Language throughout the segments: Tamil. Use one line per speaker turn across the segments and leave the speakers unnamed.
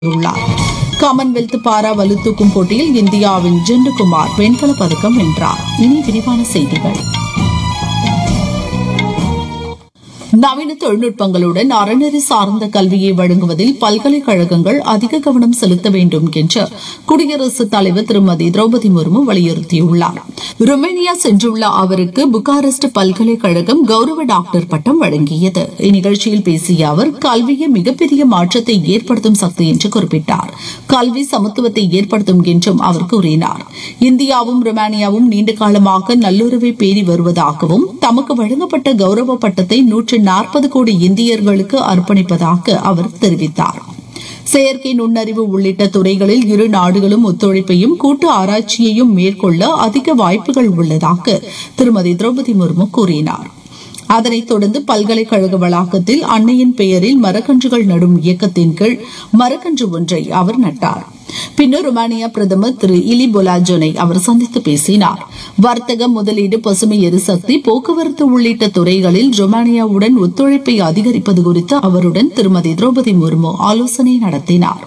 உள்ளார் காமன்வெல்த் பாரா வலுத்தூக்கும் போட்டியில் இந்தியாவின் ஜெண்டுகுமார் வெண்கலப் பதக்கம் வென்றார் இனி விரிவான செய்திகள் நவீன தொழில்நுட்பங்களுடன் அறநெறி சார்ந்த கல்வியை வழங்குவதில் பல்கலைக்கழகங்கள் அதிக கவனம் செலுத்த வேண்டும் என்று குடியரசுத் தலைவர் திருமதி திரௌபதி முர்மு வலியுறுத்தியுள்ளார் ருமேனியா சென்றுள்ள அவருக்கு புகாரெஸ்ட் பல்கலைக்கழகம் கௌரவ டாக்டர் பட்டம் வழங்கியது இந்நிகழ்ச்சியில் பேசிய அவர் கல்வியை மிகப்பெரிய மாற்றத்தை ஏற்படுத்தும் சக்தி என்று குறிப்பிட்டார் கல்வி சமத்துவத்தை ஏற்படுத்தும் என்றும் அவர் கூறினார் இந்தியாவும் ருமேனியாவும் நீண்ட காலமாக நல்லுறவை பேணி வருவதாகவும் தமக்கு வழங்கப்பட்ட கௌரவ பட்டத்தை நூற்று நாற்பது கோடி இந்தியர்களுக்கு அர்ப்பணிப்பதாக அவர் தெரிவித்தார் செயற்கை நுண்ணறிவு உள்ளிட்ட துறைகளில் இரு நாடுகளும் ஒத்துழைப்பையும் கூட்டு ஆராய்ச்சியையும் மேற்கொள்ள அதிக வாய்ப்புகள் உள்ளதாக திருமதி திரௌபதி முர்மு கூறினார் அதனைத் தொடர்ந்து பல்கலைக்கழக வளாகத்தில் அன்னையின் பெயரில் மரக்கன்றுகள் நடும் இயக்கத்தின் கீழ் மரக்கன்று ஒன்றை அவர் நட்டார் பின்னர் ருமானியா பிரதமர் திரு இலி பொலாஜோனை அவர் சந்தித்து பேசினார் வர்த்தகம் முதலீடு பசுமை எரிசக்தி போக்குவரத்து உள்ளிட்ட துறைகளில் ருமானியாவுடன் ஒத்துழைப்பை அதிகரிப்பது குறித்து அவருடன் திருமதி திரௌபதி முர்மு ஆலோசனை நடத்தினார்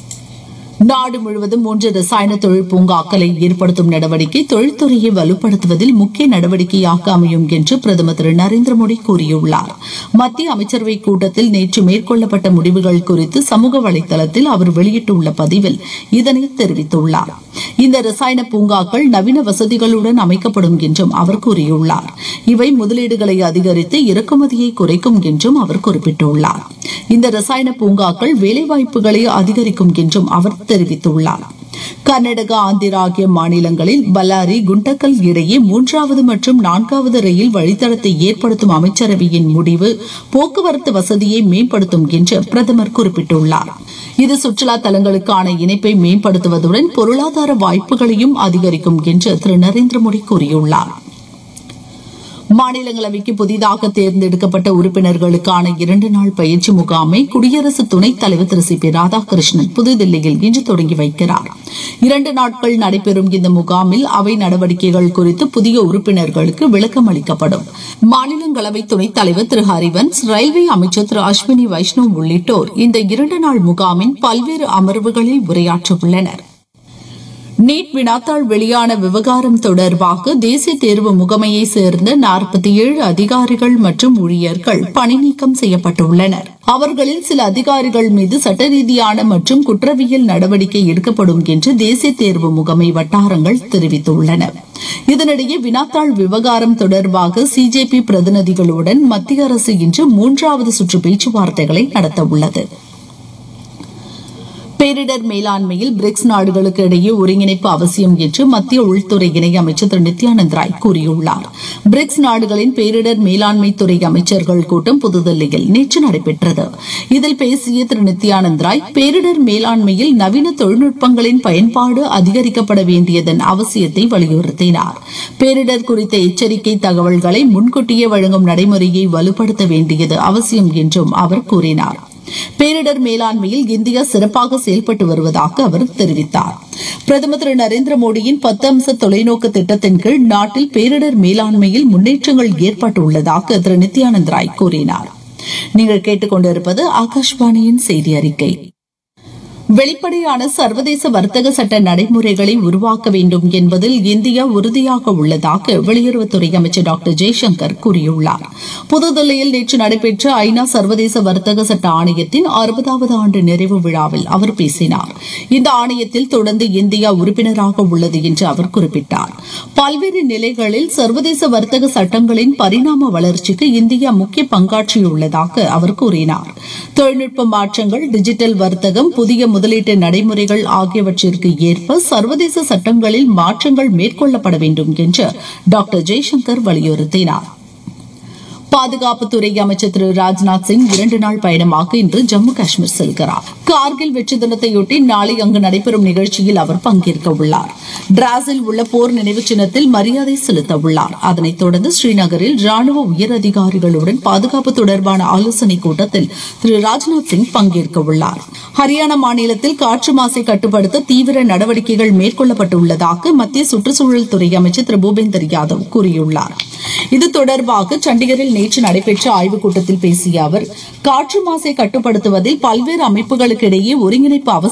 நாடு முழுவதும் மூன்று ரசாயன தொழில் பூங்காக்களை ஏற்படுத்தும் நடவடிக்கை தொழில்துறையை வலுப்படுத்துவதில் முக்கிய நடவடிக்கையாக அமையும் என்று பிரதமர் திரு நரேந்திர மோடி கூறியுள்ளார் மத்திய அமைச்சரவை கூட்டத்தில் நேற்று மேற்கொள்ளப்பட்ட முடிவுகள் குறித்து சமூக வலைதளத்தில் அவர் வெளியிட்டுள்ள பதிவில் இதனை தெரிவித்துள்ளார் இந்த ரசாயன பூங்காக்கள் நவீன வசதிகளுடன் அமைக்கப்படும் என்றும் அவர் கூறியுள்ளார் இவை முதலீடுகளை அதிகரித்து இறக்குமதியை குறைக்கும் என்றும் அவர் குறிப்பிட்டுள்ளார் இந்த ரசாயன பூங்காக்கள் வேலைவாய்ப்புகளை அதிகரிக்கும் என்றும் அவர் தெரிவித்துள்ளார் கர்நாடகா ஆந்திரா ஆகிய மாநிலங்களில் பல்லாரி குண்டக்கல் இடையே மூன்றாவது மற்றும் நான்காவது ரயில் வழித்தடத்தை ஏற்படுத்தும் அமைச்சரவையின் முடிவு போக்குவரத்து வசதியை மேம்படுத்தும் என்று பிரதமர் குறிப்பிட்டுள்ளார் இது சுற்றுலா தலங்களுக்கான இணைப்பை மேம்படுத்துவதுடன் பொருளாதார வாய்ப்புகளையும் அதிகரிக்கும் என்று திரு நரேந்திர மோடி கூறியுள்ளார் மாநிலங்களவைக்கு புதிதாக தேர்ந்தெடுக்கப்பட்ட உறுப்பினர்களுக்கான இரண்டு நாள் பயிற்சி முகாமை குடியரசு துணைத் தலைவர் திரு சி பி ராதாகிருஷ்ணன் புதுதில்லியில் இன்று தொடங்கி வைக்கிறார் இரண்டு நாட்கள் நடைபெறும் இந்த முகாமில் அவை நடவடிக்கைகள் குறித்து புதிய உறுப்பினர்களுக்கு விளக்கம் அளிக்கப்படும் மாநிலங்களவை துணைத் தலைவர் திரு ஹரிவன்ஸ் ரயில்வே அமைச்சர் திரு அஸ்வினி வைஷ்ணவ் உள்ளிட்டோர் இந்த இரண்டு நாள் முகாமின் பல்வேறு அமர்வுகளில் உரையாற்ற உள்ளனர் நீட் வினாத்தாள் வெளியான விவகாரம் தொடர்பாக தேசிய தேர்வு முகமையை சேர்ந்த நாற்பத்தி ஏழு அதிகாரிகள் மற்றும் ஊழியர்கள் பணிநீக்கம் செய்யப்பட்டுள்ளனர் அவர்களில் சில அதிகாரிகள் மீது சட்ட ரீதியான மற்றும் குற்றவியல் நடவடிக்கை எடுக்கப்படும் என்று தேசிய தேர்வு முகமை வட்டாரங்கள் தெரிவித்துள்ளன இதனிடையே வினாத்தாள் விவகாரம் தொடர்பாக சிஜேபி பிரதிநிதிகளுடன் மத்திய அரசு இன்று மூன்றாவது சுற்று பேச்சுவார்த்தைகளை நடத்தவுள்ளது பேரிடர் மேலாண்மையில் பிரிக்ஸ் நாடுகளுக்கு இடையே ஒருங்கிணைப்பு அவசியம் என்று மத்திய உள்துறை இணையமைச்சர் திரு நித்யானந்த் ராய் கூறியுள்ளார் பிரிக்ஸ் நாடுகளின் பேரிடர் மேலாண்மை துறை அமைச்சர்கள் கூட்டம் புதுதில்லியில் நேற்று நடைபெற்றது இதில் பேசிய திரு நித்யானந்த் ராய் பேரிடர் மேலாண்மையில் நவீன தொழில்நுட்பங்களின் பயன்பாடு அதிகரிக்கப்பட வேண்டியதன் அவசியத்தை வலியுறுத்தினார் பேரிடர் குறித்த எச்சரிக்கை தகவல்களை முன்கூட்டியே வழங்கும் நடைமுறையை வலுப்படுத்த வேண்டியது அவசியம் என்றும் அவர் கூறினார் பேரிடர் மேலாண்மையில் இந்தியா சிறப்பாக செயல்பட்டு வருவதாக அவர் தெரிவித்தார் பிரதமர் திரு நரேந்திர மோடியின் பத்து அம்ச தொலைநோக்கு திட்டத்தின் கீழ் நாட்டில் பேரிடர் மேலாண்மையில் முன்னேற்றங்கள் ஏற்பட்டுள்ளதாக திரு நித்யானந்த் ராய் கூறினார் நீங்கள் கேட்டுக்கொண்டிருப்பது ஆகாஷ்வாணியின் செய்தி அறிக்கை வெளிப்படையான சர்வதேச வர்த்தக சட்ட நடைமுறைகளை உருவாக்க வேண்டும் என்பதில் இந்தியா உறுதியாக உள்ளதாக வெளியுறவுத்துறை அமைச்சர் டாக்டர் ஜெய்சங்கர் கூறியுள்ளார் புதுதில்லியில் நேற்று நடைபெற்ற ஐநா சர்வதேச வர்த்தக சட்ட ஆணையத்தின் அறுபதாவது ஆண்டு நிறைவு விழாவில் அவர் பேசினார் இந்த ஆணையத்தில் தொடர்ந்து இந்தியா உறுப்பினராக உள்ளது என்று அவர் குறிப்பிட்டார் பல்வேறு நிலைகளில் சர்வதேச வர்த்தக சட்டங்களின் பரிணாம வளர்ச்சிக்கு இந்தியா முக்கிய பங்காற்றியுள்ளதாக அவர் கூறினார் தொழில்நுட்ப மாற்றங்கள் டிஜிட்டல் வர்த்தகம் புதிய முதலீட்டு நடைமுறைகள் ஆகியவற்றிற்கு ஏற்ப சர்வதேச சட்டங்களில் மாற்றங்கள் மேற்கொள்ளப்பட வேண்டும் என்று டாக்டர் ஜெய்சங்கர் வலியுறுத்தினார் பாதுகாப்புத்துறை அமைச்சர் திரு ராஜ்நாத் சிங் இரண்டு நாள் பயணமாக இன்று ஜம்மு காஷ்மீர் செல்கிறார் கார்கில் வெற்றி தினத்தையொட்டி நாளை அங்கு நடைபெறும் நிகழ்ச்சியில் அவர் பங்கேற்க உள்ளார் டிராஸில் உள்ள போர் நினைவு சின்னத்தில் மரியாதை செலுத்த உள்ளார் அதனைத் தொடர்ந்து ஸ்ரீநகரில் ராணுவ உயர் அதிகாரிகளுடன் பாதுகாப்பு தொடர்பான ஆலோசனைக் கூட்டத்தில் திரு ராஜ்நாத் சிங் பங்கேற்க உள்ளார் ஹரியானா மாநிலத்தில் காற்று மாசை கட்டுப்படுத்த தீவிர நடவடிக்கைகள் மேற்கொள்ளப்பட்டுள்ளதாக மத்திய சுற்றுச்சூழல் துறை அமைச்சர் திரு பூபேந்தர் யாதவ் கூறியுள்ளார் இது தொடர்பாக சண்டிகரில் நேற்று நடைபெற்ற ஆய்வுக் கூட்டத்தில் பேசிய அவர் காற்று மாசை கட்டுப்படுத்துவதில் பல்வேறு அமைப்புகளுக்கு இடையே ஒருங்கிணைப்பு அவசியம்